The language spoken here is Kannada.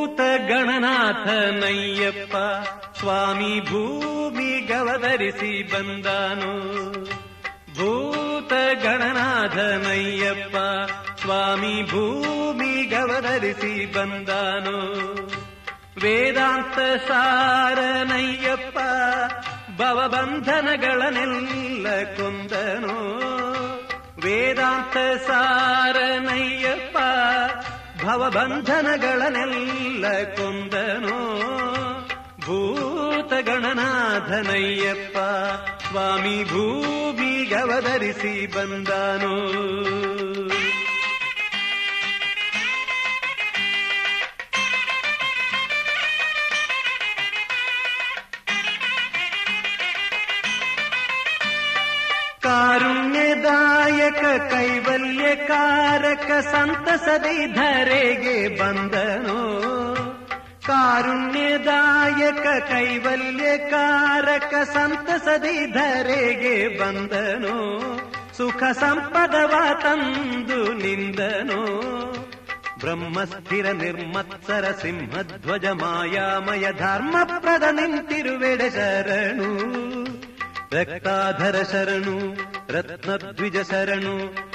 ಭೂತ ಗಣನಾಥನಯ್ಯಪ್ಪ ಸ್ವಾಮಿ ಭೂಮಿ ಗವಧರಿಸಿ ಬಂದಾನು ಭೂತ ಗಣನಾಥನಯ್ಯಪ್ಪ ಸ್ವಾಮಿ ಭೂಮಿ ಗವಧರಿಸಿ ಬಂದಾನು ವೇದಾಂತ ಸಾರನಯ್ಯಪ್ಪ ಭವಬಂಧನಗಳನ್ನೆಲ್ಲ ಕೊಂದನು ವೇದಾಂತ ಸಾರನಯ್ಯಪ್ಪ ಭವಬಂಧನಗಳನ್ನೆಲ್ಲ ಕೊಂದನು ಭೂತ ಗಣನಾಥನಯ್ಯಪ್ಪ ಸ್ವಾಮಿ ಭೂಮಿ ಗವಧರಿಸಿ ಬಂದಾನು ಕಾರುಣ್ಯದಾಯಕ ಕೈವಲ್ಯಕಾರಕ ಸಂತಸದಿ ಧರೆಗೆ ಬಂದನು ಕಾರುಣ್ಯದಾಯಕ ಕೈವಲ್ಯಕಾರಕ ಸಂತಸದಿ ಧರೆಗೆ ಬಂದನು ಸುಖ ಸಂಪದವ ತಂದು ನಿಂದನು ಬ್ರಹ್ಮಸ್ಥಿರ ನಿರ್ಮತ್ಸರ ಸಿಂಹಧ್ವಜ ಮಾಯಾಮಯ ಧರ್ಮಪ್ರದ ನಿಂತಿರುವೆಡೆ ಶರಣು ರಕ್ತಾಧರ ಶರಣು ರತ್ನದ್ವಿಜ ಶರಣು